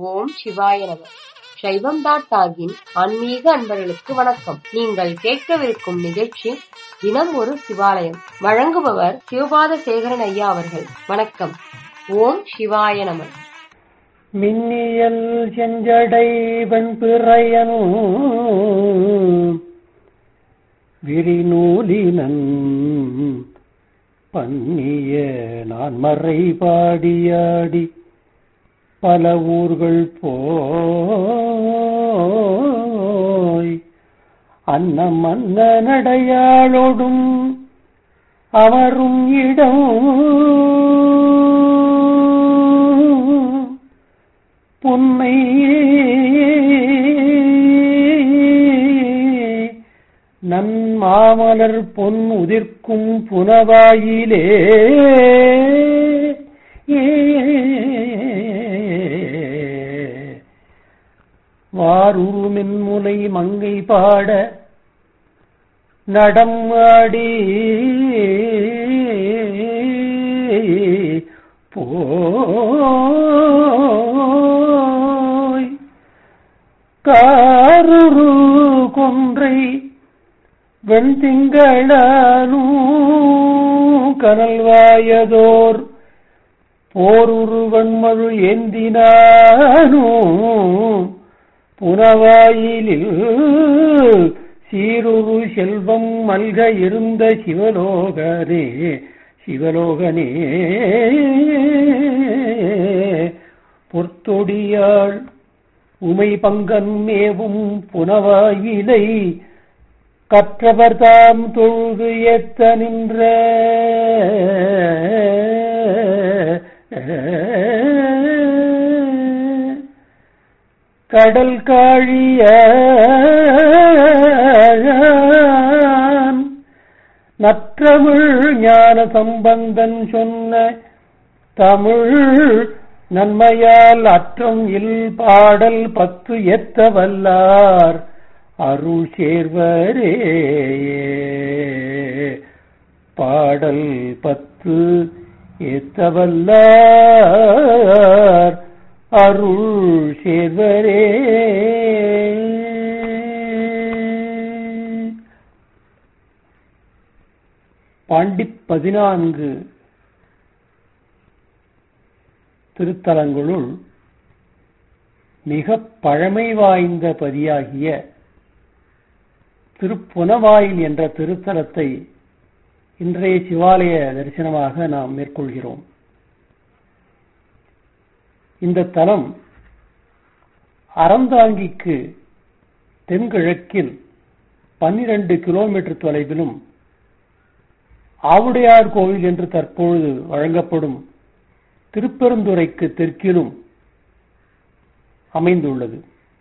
ஓம் சிவாய நம சைவம் டாட் டாகின் ஆன்மீக அன்பர்களுக்கு வணக்கம் நீங்கள் கேட்கவிருக்கும் நிகழ்ச்சி தினம் ஒரு சிவாலயம் வழங்குபவர் சிவபாத சேகரன் ஐயா அவர்கள் வணக்கம் ஓம் சிவாய நம மின்னியல் செஞ்சடை வெண்பிறையனு விரிநூலினன் பன்னிய நான் மறை பாடியாடி பல ஊர்கள் போய் அன்னம் அன்ன நடையாளோடும் அமரும் இடம் புன்னை நன் மாமலர் பொன் உதிர்க்கும் புனவாயிலே வாருருமின் முலை மங்கை பாட நடம் ஆடி போய் காருரு கொன்றை வெண்திங்களூ கனல்வாயதோர் போருரு வன்மழு ஏந்தினானோ புனவாயிலில் சீருரு செல்வம் மல்க இருந்த சிவலோகனே சிவலோகனே பொற்தொடியாள் உமை பங்கன் மேவும் புனவாயிலை கற்றவர் தாம் தொழுது ஏத்த நின்ற கடல் காழிய நற்றமிழ் ஞான சம்பந்தன் சொன்ன தமிழ் நன்மையால் அற்றம் இல் பாடல் பத்து எத்த வல்லார் அருள் சேர்வரே பாடல் பத்து ஏத்தவல்லார் அருள் சேர்வரே பாண்டி பதினான்கு திருத்தலங்களுள் மிக பழமை வாய்ந்த பதியாகிய திருப்புனவாயில் என்ற திருத்தலத்தை இன்றைய சிவாலய தரிசனமாக நாம் மேற்கொள்கிறோம் இந்த தலம் அறந்தாங்கிக்கு தென்கிழக்கில் பன்னிரண்டு கிலோமீட்டர் தொலைவிலும் ஆவுடையார் கோவில் என்று தற்பொழுது வழங்கப்படும் திருப்பெருந்துறைக்கு தெற்கிலும் அமைந்துள்ளது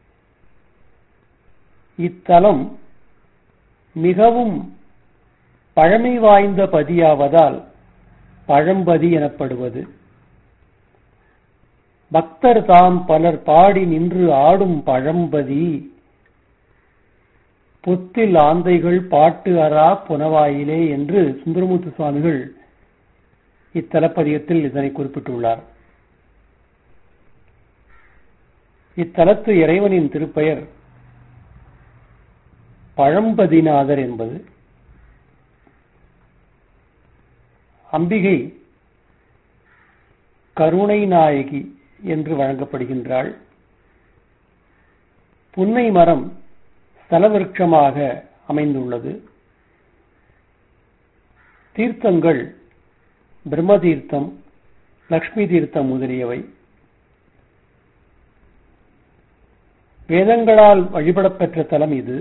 இத்தலம் மிகவும் பழமை வாய்ந்த பதியாவதால் பழம்பதி எனப்படுவது பக்தர் தாம் பலர் பாடி நின்று ஆடும் பழம்பதி பொத்தில் ஆந்தைகள் பாட்டு அரா புனவாயிலே என்று சுந்தரமூர்த்தி சுவாமிகள் இத்தலப்பதியத்தில் இதனை குறிப்பிட்டுள்ளார் இத்தலத்து இறைவனின் திருப்பெயர் பழம்பதிநாதர் என்பது அம்பிகை கருணை நாயகி என்று வழங்கப்படுகின்றாள் புன்னை மரம் ஸ்தலவிருட்சமாக அமைந்துள்ளது தீர்த்தங்கள் பிரம்ம தீர்த்தம் லக்ஷ்மி தீர்த்தம் முதலியவை வேதங்களால் வழிபடப்பெற்ற தலம் இது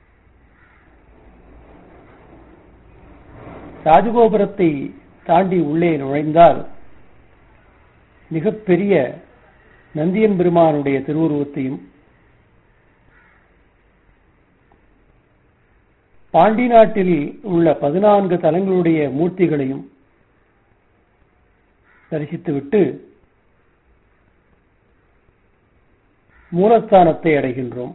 ராஜகோபுரத்தை தாண்டி உள்ளே நுழைந்தால் மிகப்பெரிய நந்தியம் பெருமானுடைய திருவுருவத்தையும் பாண்டி நாட்டில் உள்ள பதினான்கு தலங்களுடைய மூர்த்திகளையும் தரிசித்துவிட்டு மூலஸ்தானத்தை அடைகின்றோம்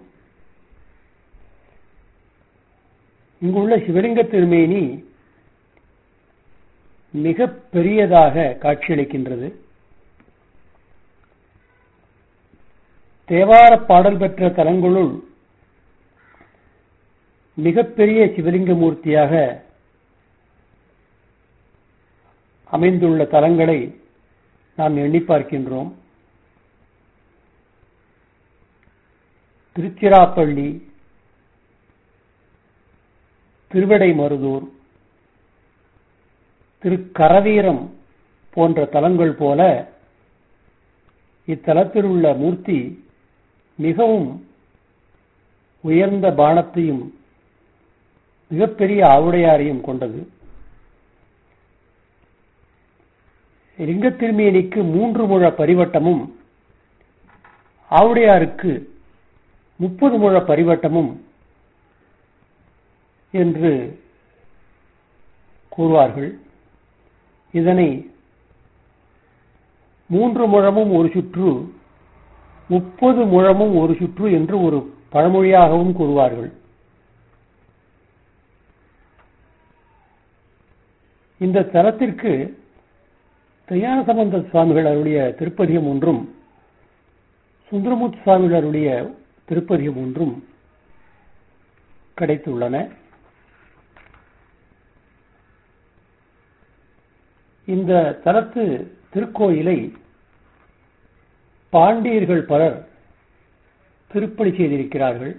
இங்குள்ள சிவலிங்க திருமேனி மிக பெரியதாக காட்சியளிக்கின்றது தேவார பாடல் பெற்ற தலங்களுள் மிகப்பெரிய சிவலிங்க மூர்த்தியாக அமைந்துள்ள தலங்களை நாம் எண்ணி பார்க்கின்றோம் திருச்சிராப்பள்ளி திருவிடைமருதூர் திருக்கரவீரம் போன்ற தலங்கள் போல இத்தலத்தில் உள்ள மூர்த்தி மிகவும் உயர்ந்த பானத்தையும் மிகப்பெரிய ஆவுடையாரையும் கொண்டது லிங்க திருமேனிக்கு மூன்று முழ பரிவட்டமும் ஆவுடையாருக்கு முப்பது முழ பரிவட்டமும் என்று கூறுவார்கள் இதனை மூன்று முழமும் ஒரு சுற்று முப்பது முழமும் ஒரு சுற்று என்று ஒரு பழமொழியாகவும் கூறுவார்கள் இந்த தலத்திற்கு தையான சம்பந்த சுவாமிகள் அவருடைய திருப்பதிகம் ஒன்றும் சுந்தரமூர்த்தி சுவாமிகள் அவருடைய திருப்பதிகம் ஒன்றும் கிடைத்துள்ளன இந்த தலத்து திருக்கோயிலை பாண்டியர்கள் பலர் திருப்பணி செய்திருக்கிறார்கள்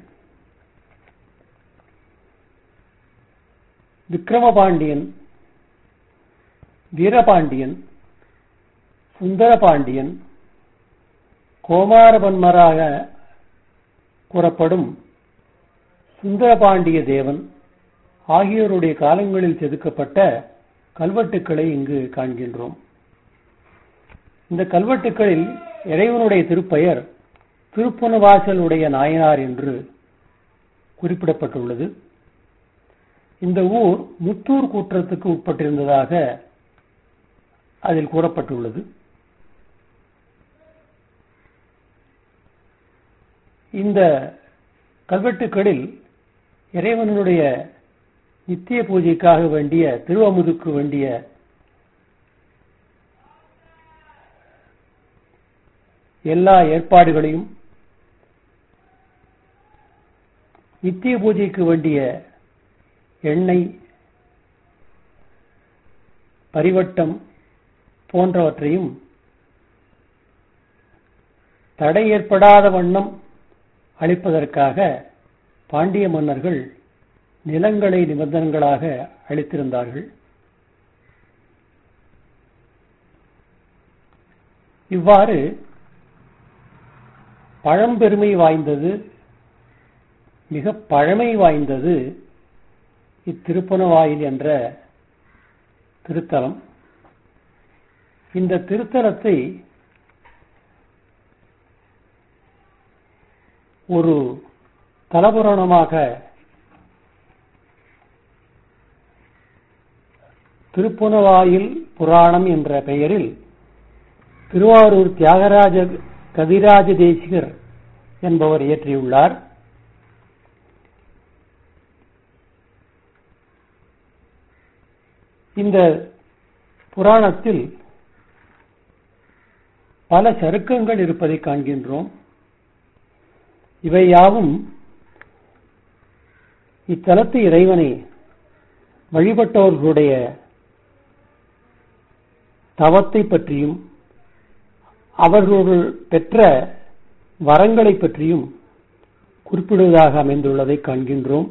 விக்கிரமபாண்டியன் வீரபாண்டியன் சுந்தரபாண்டியன் கோமாரபன்மராக கூறப்படும் சுந்தரபாண்டிய தேவன் ஆகியோருடைய காலங்களில் செதுக்கப்பட்ட கல்வெட்டுக்களை இங்கு காண்கின்றோம் இந்த கல்வெட்டுக்களில் இறைவனுடைய திருப்பெயர் திருப்புணவாசலுடைய நாயனார் என்று குறிப்பிடப்பட்டுள்ளது இந்த ஊர் முத்தூர் கூற்றத்துக்கு உட்பட்டிருந்ததாக அதில் கூறப்பட்டுள்ளது இந்த கல்வெட்டுக்களில் இறைவனுடைய நித்திய பூஜைக்காக வேண்டிய திருவமுதுக்கு வேண்டிய எல்லா ஏற்பாடுகளையும் நித்திய பூஜைக்கு வேண்டிய எண்ணெய் பரிவட்டம் போன்றவற்றையும் தடை ஏற்படாத வண்ணம் அளிப்பதற்காக பாண்டிய மன்னர்கள் நிலங்களை நிபந்தனைகளாக அளித்திருந்தார்கள் இவ்வாறு பழம்பெருமை வாய்ந்தது மிக பழமை வாய்ந்தது இத்திருப்பனவாயில் என்ற திருத்தலம் இந்த திருத்தலத்தை ஒரு தலபுராணமாக திருப்புனவாயில் புராணம் என்ற பெயரில் திருவாரூர் தியாகராஜ கதிராஜ தேசிகர் என்பவர் இயற்றியுள்ளார் இந்த புராணத்தில் பல சருக்கங்கள் இருப்பதை காண்கின்றோம் இவை யாவும் இத்தலத்து இறைவனை வழிபட்டவர்களுடைய தவத்தை பற்றியும் அவர்கள் பெற்ற வரங்களை பற்றியும் குறிப்பிடுவதாக அமைந்துள்ளதை காண்கின்றோம்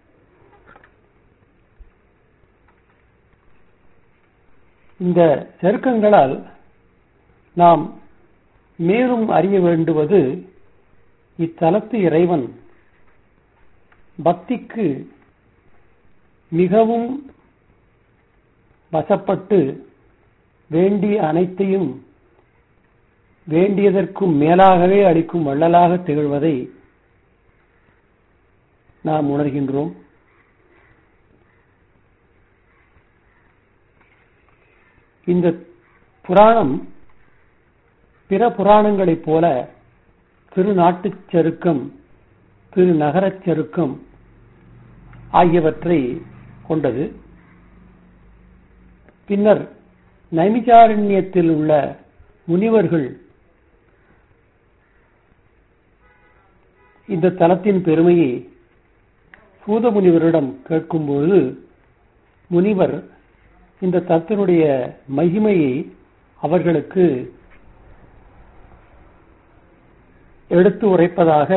இந்த செருக்கங்களால் நாம் மேலும் அறிய வேண்டுவது இத்தலத்து இறைவன் பக்திக்கு மிகவும் வசப்பட்டு வேண்டிய அனைத்தையும் வேண்டியதற்கும் மேலாகவே அளிக்கும் வள்ளலாக திகழ்வதை நாம் உணர்கின்றோம் இந்த புராணம் பிற புராணங்களைப் போல திருநாட்டுச் சருக்கம் திருநகரச் சருக்கம் ஆகியவற்றை கொண்டது பின்னர் நைமிசாரண்யத்தில் உள்ள முனிவர்கள் இந்த தலத்தின் பெருமையை சூத முனிவரிடம் கேட்கும்போது முனிவர் இந்த தலத்தினுடைய மகிமையை அவர்களுக்கு எடுத்து உரைப்பதாக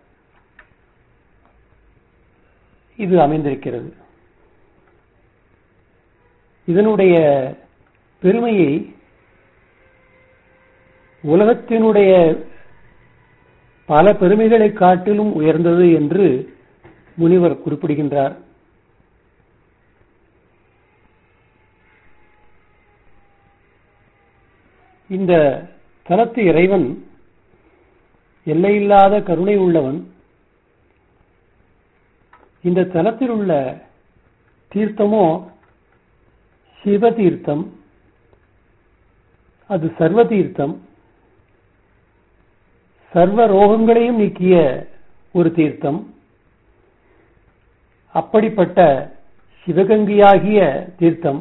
இது அமைந்திருக்கிறது இதனுடைய பெருமையை உலகத்தினுடைய பல பெருமைகளை காட்டிலும் உயர்ந்தது என்று முனிவர் குறிப்பிடுகின்றார் இந்த தலத்து இறைவன் எல்லையில்லாத கருணை உள்ளவன் இந்த தலத்தில் உள்ள தீர்த்தமோ சிவ தீர்த்தம் அது சர்வ தீர்த்தம் சர்வ ரோகங்களையும் நீக்கிய ஒரு தீர்த்தம் அப்படிப்பட்ட சிவகங்கியாகிய தீர்த்தம்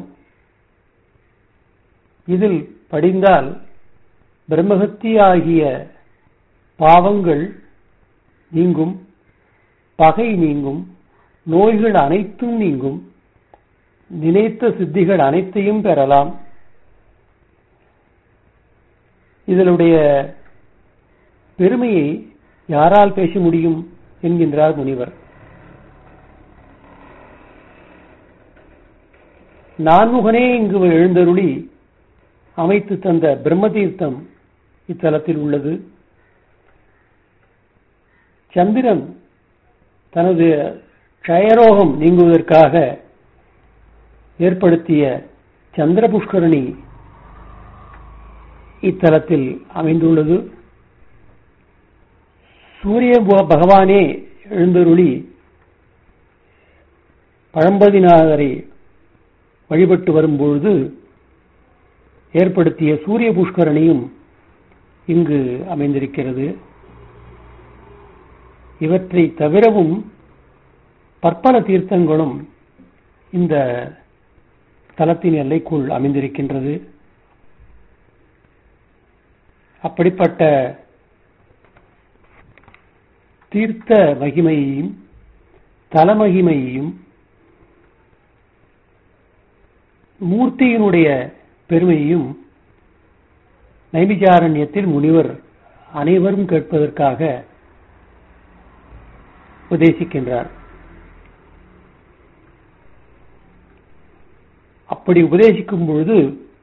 இதில் படிந்தால் பிரம்மகத்தியாகிய பாவங்கள் நீங்கும் பகை நீங்கும் நோய்கள் அனைத்தும் நீங்கும் நினைத்த சித்திகள் அனைத்தையும் பெறலாம் இதனுடைய பெருமையை யாரால் பேச முடியும் என்கின்றார் முனிவர் நான்முகனே இங்கு எழுந்தருளி அமைத்து தந்த பிரம்ம தீர்த்தம் இத்தலத்தில் உள்ளது சந்திரன் தனது க்ஷயரோகம் நீங்குவதற்காக ஏற்படுத்திய சந்திர புஷ்கரணி இத்தலத்தில் அமைந்துள்ளது சூரிய பகவானே எழுந்தருளி பழம்பதிநாதரை வழிபட்டு வரும்பொழுது ஏற்படுத்திய சூரிய புஷ்கரணியும் இங்கு அமைந்திருக்கிறது இவற்றை தவிரவும் பற்பல தீர்த்தங்களும் இந்த தலத்தின் எல்லைக்குள் அமைந்திருக்கின்றது அப்படிப்பட்ட தீர்த்த மகிமையையும் தலமகிமையையும் மூர்த்தியினுடைய பெருமையையும் நைமிஜாரண்யத்தில் முனிவர் அனைவரும் கேட்பதற்காக உபதேசிக்கின்றார் அப்படி உபதேசிக்கும் பொழுது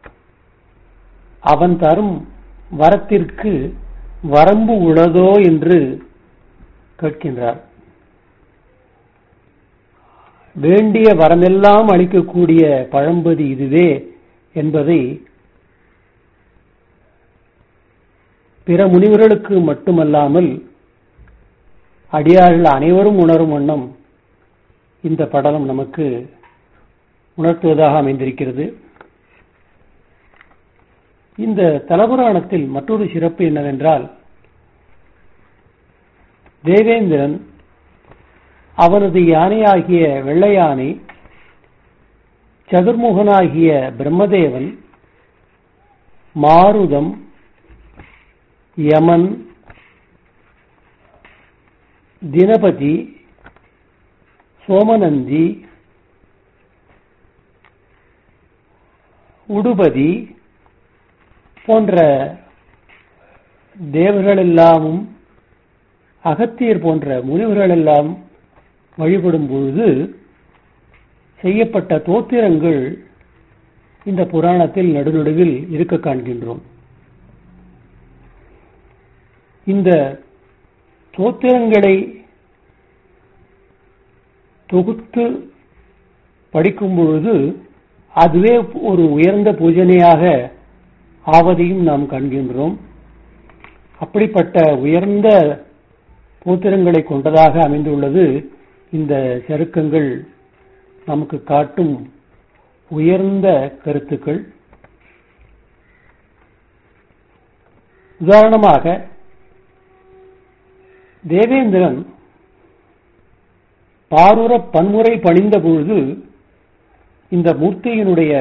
அவன் தரும் வரத்திற்கு வரம்பு உள்ளதோ என்று கேட்கின்றார் வேண்டிய வரமெல்லாம் அளிக்கக்கூடிய பழம்பதி இதுவே என்பதை பிற முனிவர்களுக்கு மட்டுமல்லாமல் அடியார்கள் அனைவரும் உணரும் வண்ணம் இந்த படலம் நமக்கு உணர்த்துவதாக அமைந்திருக்கிறது இந்த தலபுராணத்தில் மற்றொரு சிறப்பு என்னவென்றால் தேவேந்திரன் அவனது யானையாகிய வெள்ளை யானை சதுர்முகனாகிய பிரம்மதேவன் மாருதம் யமன் தினபதி சோமநந்தி உடுபதி போன்ற தேவர்களெல்லாமும் அகத்தியர் போன்ற முனிவர்களெல்லாம் வழிபடும் பொழுது செய்யப்பட்ட தோத்திரங்கள் இந்த புராணத்தில் நடுநடுவில் இருக்க காண்கின்றோம் இந்த தோத்திரங்களை தொகுத்து படிக்கும் பொழுது அதுவே ஒரு உயர்ந்த பூஜனையாக ஆவதையும் நாம் காண்கின்றோம் அப்படிப்பட்ட உயர்ந்த பூத்திரங்களை கொண்டதாக அமைந்துள்ளது இந்த சருக்கங்கள் நமக்கு காட்டும் உயர்ந்த கருத்துக்கள் உதாரணமாக தேவேந்திரன் பாருர பன்முறை பணிந்த பொழுது இந்த மூர்த்தியினுடைய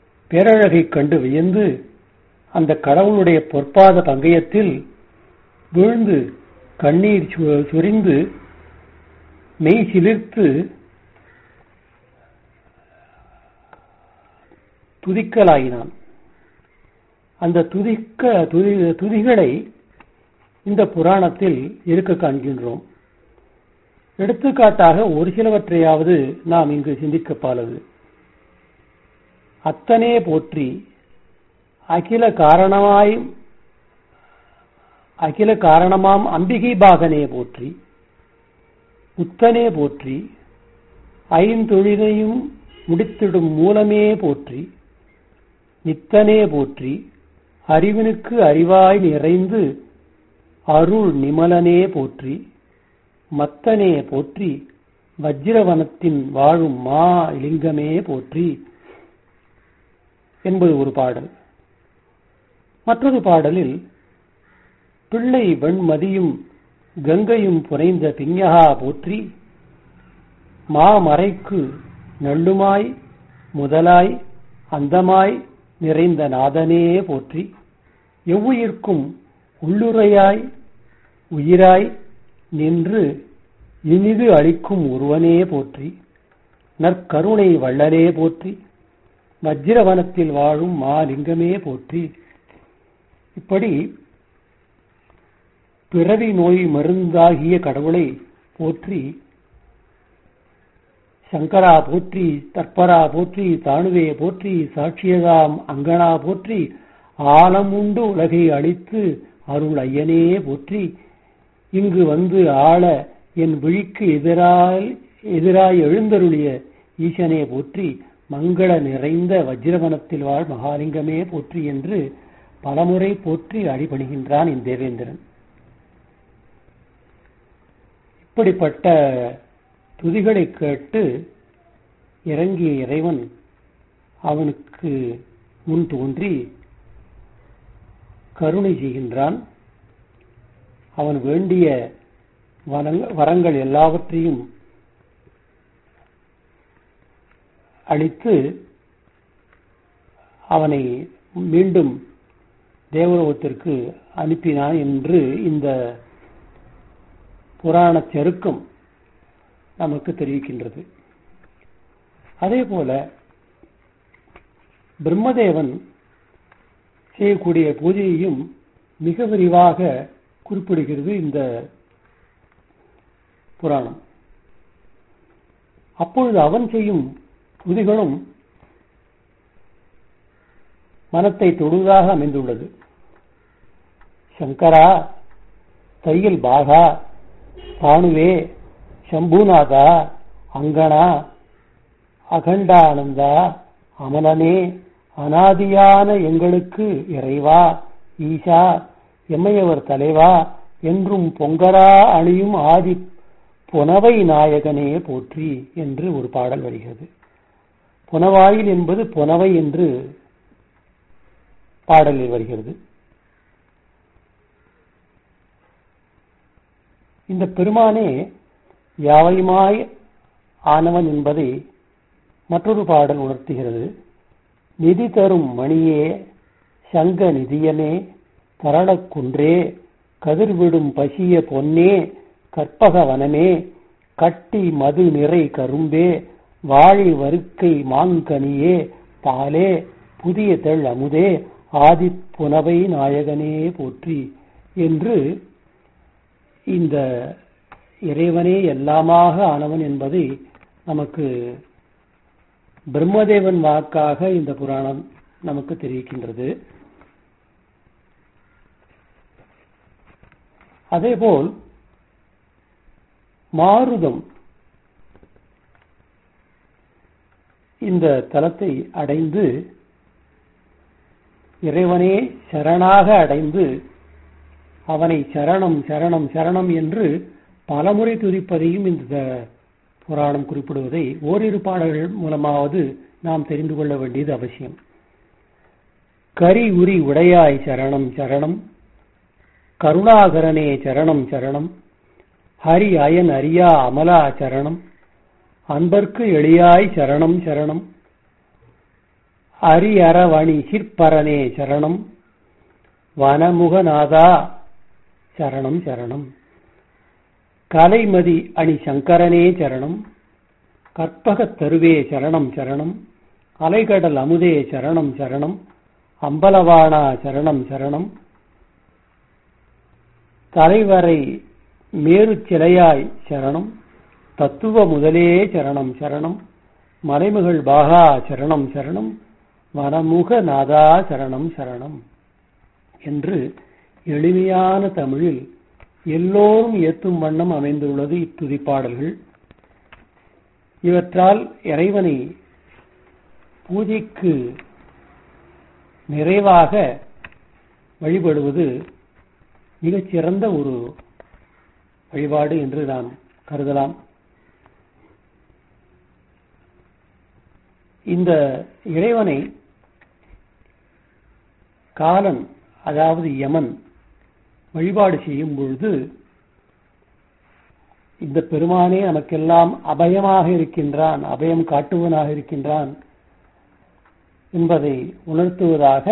பேரழகை கண்டு வியந்து அந்த கடவுளுடைய பொற்பாத பங்கயத்தில் வீழ்ந்து கண்ணீர் சு- சொரிந்து மெய் சிலிர்த்து துதிக்கலாயினான் அந்த துதிக்க துதி துதிகளை இந்த புராணத்தில் இருக்க காண்கின்றோம் எடுத்துக்காட்டாக ஒரு சிலவற்றையாவது நாம் இங்கு சிந்திக்கப்பாலது அத்தனே போற்றி அகில காரணமாய் அகில காரணமாம் அம்பிகை பாகனே போற்றி உத்தனே போற்றி ஐந்தொழிலையும் முடித்திடும் மூலமே போற்றி நித்தனே போற்றி அறிவினுக்கு அறிவாய் நிறைந்து அருள் நிமலனே போற்றி மத்தனே போற்றி வஜ்ரவனத்தின் வாழும் மா லிங்கமே போற்றி என்பது ஒரு பாடல் மற்றொரு பாடலில் பிள்ளை வெண்மதியும் கங்கையும் புனைந்த பிஞகா போற்றி மாமறைக்கு நள்ளுமாய் முதலாய் அந்தமாய் நிறைந்த நாதனே போற்றி எவ்வுயிர்க்கும் உள்ளுரையாய் உயிராய் நின்று இனிது அளிக்கும் ஒருவனே போற்றி நற்கருணை வள்ளலே போற்றி வஜ்ரவனத்தில் வாழும் மாலிங்கமே போற்றி இப்படி பிறவி நோய் மருந்தாகிய கடவுளை போற்றி சங்கரா போற்றி தற்பரா போற்றி தானுவே போற்றி சாட்சியதாம் அங்கனா போற்றி ஆலம் உண்டு உலகை அழித்து அருள் ஐயனே போற்றி இங்கு வந்து ஆள என் விழிக்கு எதிராய் எதிராய் எழுந்தருளிய ஈசனே போற்றி மங்கள நிறைந்த வஜ்ரவனத்தில் வாழ் மகாலிங்கமே போற்றி என்று பலமுறை போற்றி அடிபணிகின்றான் இந்த தேவேந்திரன் இப்படிப்பட்ட துதிகளை கேட்டு இறங்கிய இறைவன் அவனுக்கு முன் தோன்றி கருணை செய்கின்றான் அவன் வேண்டிய வனங்க- வரங்கள் எல்லாவற்றையும் அளித்து அவனை மீண்டும் தேவலோகத்திற்கு அனுப்பினான் என்று இந்த புராண செருக்கம் நமக்கு தெரிவிக்கின்றது அதே போல பிரம்மதேவன் செய்யக்கூடிய பூஜையையும் மிக விரிவாக குறிப்பிடுகிறது இந்த புராணம் அப்பொழுது அவன் செய்யும் துதிகளும் மனத்தை தொடுவதாக அமைந்துள்ளது சங்கரா தையல் பாகா பானுவே சம்பூநாதா அங்கனா அகண்டானந்தா அமலனே அனாதியான எங்களுக்கு இறைவா ஈசா எம்மையவர் தலைவா என்றும் பொங்கரா அணியும் ஆதி புனவை நாயகனே போற்றி என்று ஒரு பாடல் வருகிறது புனவாயில் என்பது புனவை என்று பாடலில் வருகிறது இந்த பெருமானே யாவையுமாய் ஆனவன் என்பதை மற்றொரு பாடல் உணர்த்துகிறது நிதி தரும் மணியே சங்க நிதியனே தரளக் குன்றே கதிர்விடும் பசிய பொன்னே கற்பக வனமே கட்டி மது நிறை கரும்பே வாழை வருக்கை மாங்கனியே பாலே புதிய தெள் அமுதே ஆதிப்புனவை நாயகனே போற்றி என்று இந்த இறைவனே எல்லாமாக ஆனவன் என்பதை நமக்கு பிரம்மதேவன் வாக்காக இந்த புராணம் நமக்கு தெரிவிக்கின்றது அதேபோல் மாருதம் இந்த தலத்தை அடைந்து இறைவனே சரணாக அடைந்து அவனை சரணம் சரணம் சரணம் என்று பலமுறை துதிப்பதையும் இந்த புராணம் குறிப்பிடுவதை ஓரிரு பாடல்கள் மூலமாவது நாம் தெரிந்து கொள்ள வேண்டியது அவசியம் கரி உரி உடையாய் சரணம் சரணம் கருணாகரனே சரணம் சரணம் ஹரி அயன் அரியா அமலா சரணம் அன்பர்க்கு எளியாய் சரணம் சரணம் அரி அரவணி சிற்பரனே சரணம் வனமுகநாதா சரணம் சரணம் கலைமதி அணி சங்கரனே சரணம் கற்பகத் தருவே சரணம் சரணம் அலைகடல் அமுதே சரணம் சரணம் அம்பலவாணா சரணம் சரணம் தலைவரை மேரு சிலையாய் சரணம் தத்துவ முதலே சரணம் சரணம் மலைமகள் பாகா சரணம் சரணம் வனமுக நாதா சரணம் சரணம் என்று எளிமையான தமிழில் எல்லோரும் ஏத்தும் வண்ணம் அமைந்துள்ளது இத்துதிப்பாடல்கள் இவற்றால் இறைவனை பூஜைக்கு நிறைவாக வழிபடுவது மிகச் சிறந்த ஒரு வழிபாடு என்று நாம் கருதலாம் இந்த இறைவனை காலன் அதாவது யமன் வழிபாடு செய்யும் பொழுது இந்த பெருமானே நமக்கெல்லாம் அபயமாக இருக்கின்றான் அபயம் காட்டுவனாக இருக்கின்றான் என்பதை உணர்த்துவதாக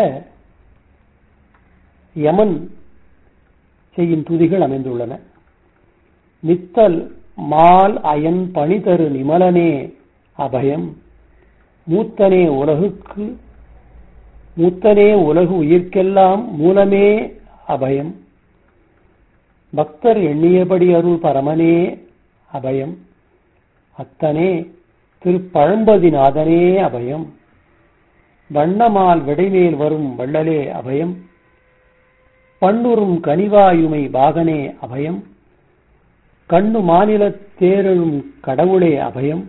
யமன் செய்யும் துதிகள் அமைந்துள்ளன நித்தல் மால் அயன் பணிதரு நிமலனே அபயம் மூத்தனே உலகுக்கு மூத்தனே உலகு உயிர்க்கெல்லாம் மூலமே அபயம் பக்தர் எண்ணியபடி அருள் பரமனே அபயம் அத்தனே திருப்பழம்பதிநாதனே அபயம் வண்ணமால் விடைமேல் வரும் வள்ளலே அபயம் பண்ணுறும் கனிவாயுமை பாகனே அபயம் கண்ணு மாநில தேரழும் கடவுளே அபயம்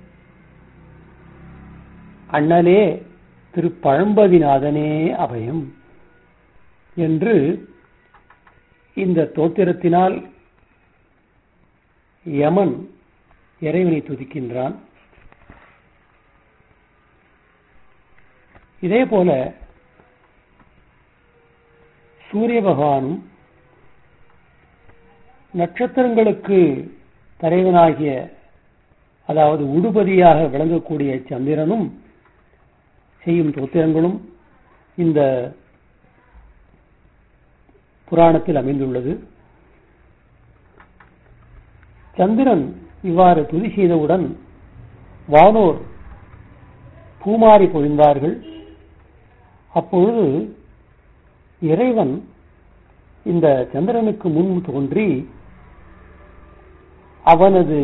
அண்ணலே திருப்பழம்பதிநாதனே அபயம் என்று இந்த தோத்திரத்தினால் யமன் இறைவனை துதிக்கின்றான் இதே போல சூரிய பகவானும் நட்சத்திரங்களுக்கு தலைவனாகிய அதாவது உடுபதியாக விளங்கக்கூடிய சந்திரனும் செய்யும் தோத்திரங்களும் இந்த புராணத்தில் அமைந்துள்ளது சந்திரன் இவ்வாறு துதி செய்தவுடன் வானோர் பூமாரி பொழிந்தார்கள் அப்பொழுது இறைவன் இந்த சந்திரனுக்கு முன் தோன்றி அவனது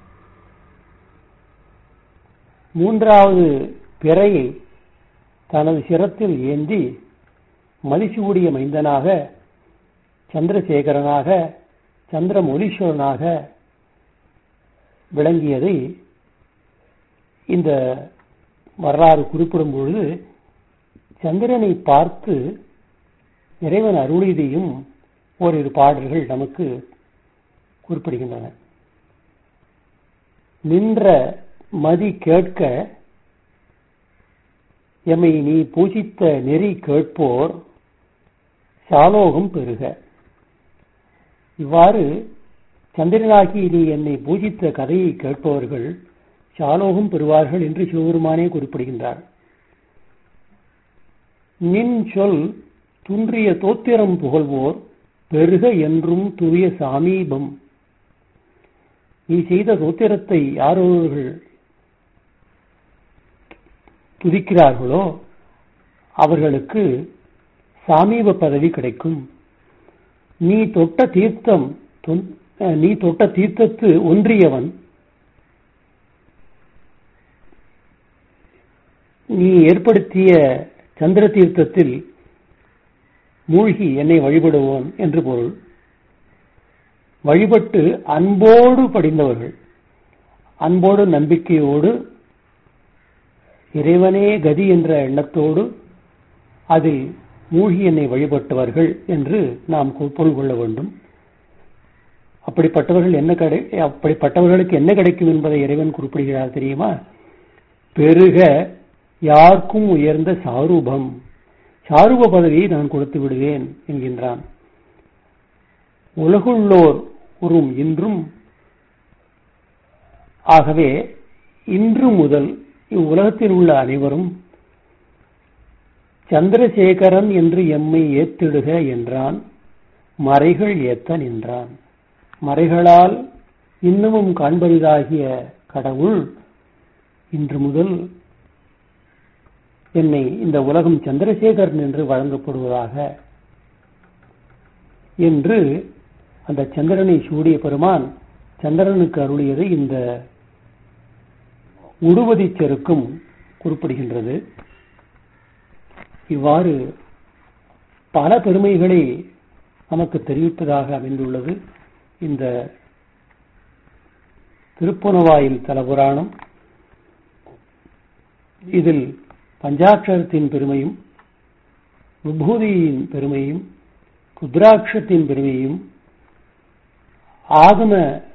மூன்றாவது பிறையை தனது சிரத்தில் ஏந்தி மதிசூடிய மைந்தனாக சந்திரசேகரனாக சந்திரமொலீஸ்வரனாக விளங்கியதை இந்த வரலாறு குறிப்பிடும் பொழுது சந்திரனை பார்த்து இறைவன் அருளிதையும் ஓரிரு பாடல்கள் நமக்கு குறிப்பிடுகின்றன நின்ற மதி கேட்க எமை நீ பூஜித்த நெறி கேட்போர் சாலோகம் பெறுக இவ்வாறு சந்திரனாகி நீ என்னை பூஜித்த கதையை கேட்பவர்கள் சாலோகம் பெறுவார்கள் என்று சிவபெருமானே குறிப்பிடுகின்றார் நின் சொல் துன்றிய தோத்திரம் புகழ்வோர் பெருக என்றும் தூய சாமீபம் நீ செய்த தோத்திரத்தை யாரொருவர்கள் துதிக்கிறார்களோ அவர்களுக்கு சாமீப பதவி கிடைக்கும் நீ தொட்ட தீர்த்தம் நீ தொட்ட தீர்த்தத்து ஒன்றியவன் நீ ஏற்படுத்திய சந்திர தீர்த்தத்தில் மூழ்கி என்னை வழிபடுவோன் என்று பொருள் வழிபட்டு அன்போடு படிந்தவர்கள் அன்போடு நம்பிக்கையோடு இறைவனே கதி என்ற எண்ணத்தோடு அதில் மூழ்கி என்னை வழிபட்டவர்கள் என்று நாம் பொருள் கொள்ள வேண்டும் அப்படிப்பட்டவர்கள் என்ன கிடை அப்படிப்பட்டவர்களுக்கு என்ன கிடைக்கும் என்பதை இறைவன் குறிப்பிடுகிறார் தெரியுமா பெருக யாருக்கும் உயர்ந்த சாரூபம் சாரூப பதவியை நான் கொடுத்து விடுவேன் என்கின்றான் உலகுள்ளோர் உறும் இன்றும் ஆகவே இன்று முதல் இவ்வுலகத்தில் உள்ள அனைவரும் சந்திரசேகரன் என்று எம்மை ஏத்திடுக என்றான் மறைகள் ஏத்த நின்றான் மறைகளால் இன்னமும் காண்பரிதாகிய கடவுள் இன்று முதல் என்னை இந்த உலகம் சந்திரசேகரன் என்று வழங்கப்படுவதாக என்று அந்த சந்திரனை சூடிய பெருமான் சந்திரனுக்கு அருளியது இந்த உடுவதி செருக்கும் குறிப்பிடுகின்றது இவ்வாறு பல பெருமைகளை நமக்கு தெரிவிப்பதாக அமைந்துள்ளது இந்த திருப்புணவாயில் தலபுராணம் இதில் பஞ்சாட்சரத்தின் பெருமையும் விபூதியின் பெருமையும் குத்ராட்சத்தின் பெருமையும் ஆகம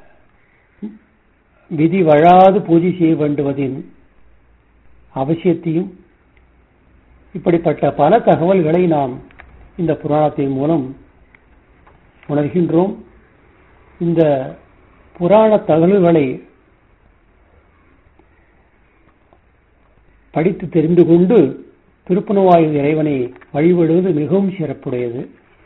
விதி வழாது பூஜை செய்ய வேண்டுவதின் அவசியத்தையும் இப்படிப்பட்ட பல தகவல்களை நாம் இந்த புராணத்தின் மூலம் உணர்கின்றோம் இந்த புராண தகவல்களை படித்து தெரிந்து கொண்டு திருப்பணவாயில் இறைவனை வழிபடுவது மிகவும் சிறப்புடையது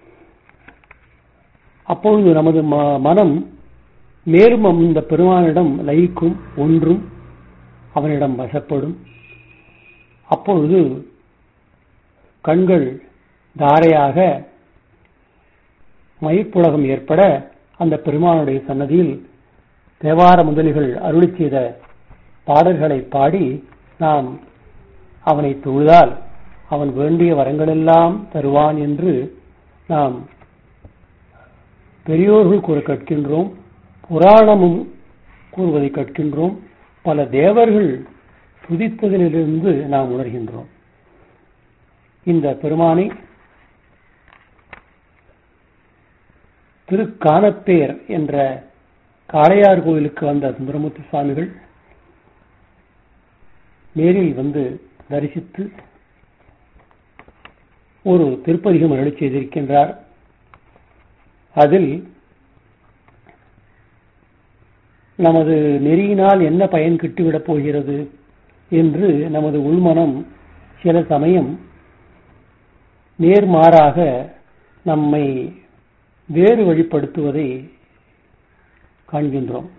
அப்பொழுது நமது மனம் மேலும் அந்த பெருமானிடம் லயிக்கும் ஒன்றும் அவனிடம் வசப்படும் அப்பொழுது கண்கள் தாரையாக மயிர்ப்புலகம் ஏற்பட அந்த பெருமானுடைய சன்னதியில் தேவார முதலிகள் அருளி செய்த பாடல்களை பாடி நாம் அவனை தொழுதால் அவன் வேண்டிய வரங்களெல்லாம் தருவான் என்று நாம் பெரியோர்கள் கூற கற்கின்றோம் புராணமும் கூறுவதை கற்கின்றோம் பல தேவர்கள் துதித்ததிலிருந்து நாம் உணர்கின்றோம் இந்த பெருமானை திருக்கானப்பேர் என்ற காளையார் கோயிலுக்கு வந்த சுந்தரமூர்த்தி சுவாமிகள் நேரில் வந்து தரிசித்து ஒரு திருப்பதிகம் அருளி செய்திருக்கின்றார் அதில் நமது நெறியினால் என்ன பயன் கிட்டுவிடப் போகிறது என்று நமது உள்மனம் சில சமயம் நேர்மாறாக நம்மை வேறு வழிப்படுத்துவதை காண்கின்றோம்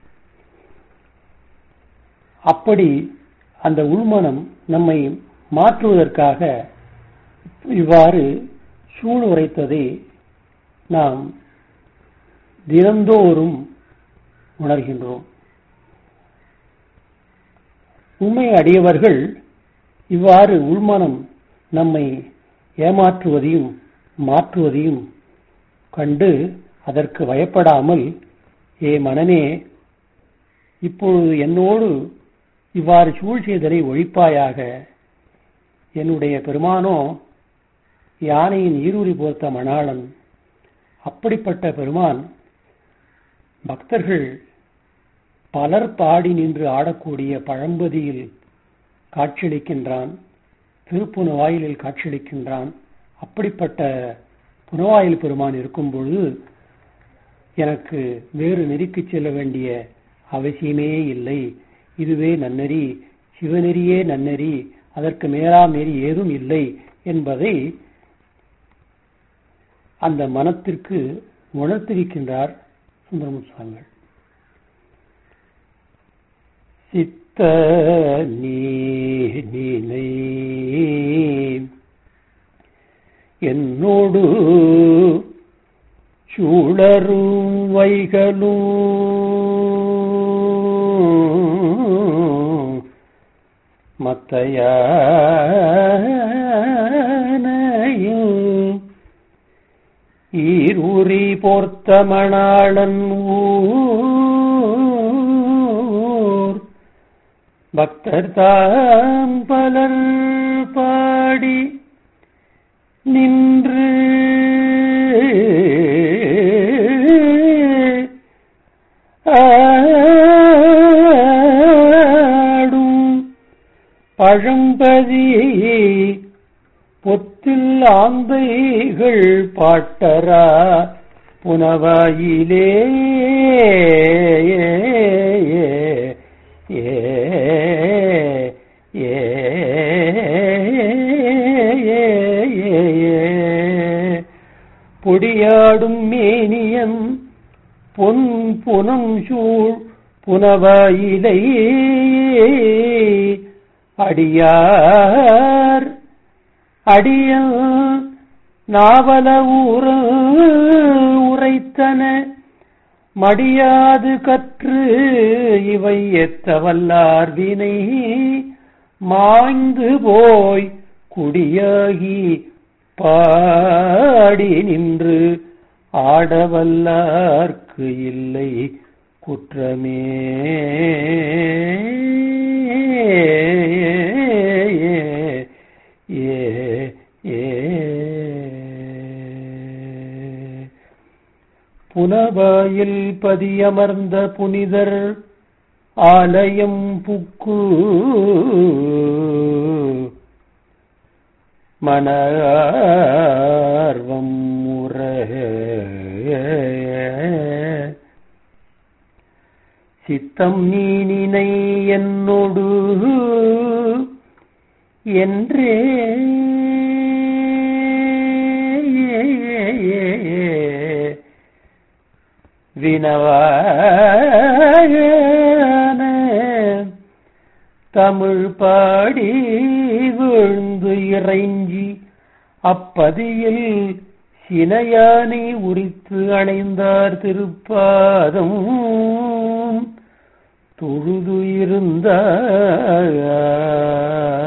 அப்படி அந்த உள்மனம் நம்மை மாற்றுவதற்காக இவ்வாறு சூழ் உரைத்ததை நாம் தினந்தோறும் உணர்கின்றோம் உண்மை அடியவர்கள் இவ்வாறு உள்மனம் நம்மை ஏமாற்றுவதையும் மாற்றுவதையும் கண்டு அதற்கு பயப்படாமல் ஏ மனமே இப்பொழுது என்னோடு இவ்வாறு சூழ் செய்தலை ஒழிப்பாயாக என்னுடைய பெருமானோ யானையின் ஈரூரி போர்த்த மணாளன் அப்படிப்பட்ட பெருமான் பக்தர்கள் பலர் பாடி நின்று ஆடக்கூடிய பழம்பதியில் காட்சியளிக்கின்றான் திருப்புணவாயிலில் காட்சியளிக்கின்றான் அப்படிப்பட்ட புனவாயில் பெருமான் இருக்கும் பொழுது எனக்கு வேறு நெறிக்கு செல்ல வேண்டிய அவசியமே இல்லை இதுவே நன்னெறி சிவநெறியே நன்னெறி அதற்கு மேலாம் நெறி ஏதும் இல்லை என்பதை அந்த மனத்திற்கு உணர்த்திருக்கின்றார் சுந்தரமுசாமிகள் சித்த நீனை என்னோடு சூழரும் வைகளும் மத்தையும் ஈரூரி போர்த்த மணாளன் ஊர் பக்தர் தாம் பலர் பாடி நின்று ஆடும் பழம்பதி பொத்தில் ஆந்தைகள் பாட்டரா புனவாயிலே ஏ ஏ பொடியாடும் மேனியன் பொன் புனம் சூழ் புனவாயிலை அடியார் அடியல் நாவல ஊர உரைத்தன மடியாது கற்று இவை எத்த வல்லார் வினை மாய்ந்து போய் குடியாகி பாடி நின்று ஆடவல்லார்க்கு இல்லை குற்றமே ஏ ஏ புனவாயில் பதியமர்ந்த புனிதர் ஆலயம் புக்கு மணார்வம் முற சித்தம் நீ நினை என்னொடு என்றே வினவான தமிழ் பாடி விழுந்து இறைஞ்சி அப்பதியில் சினையானை உரித்து அணைந்தார் திருப்பாதம் தொழுது இருந்தார்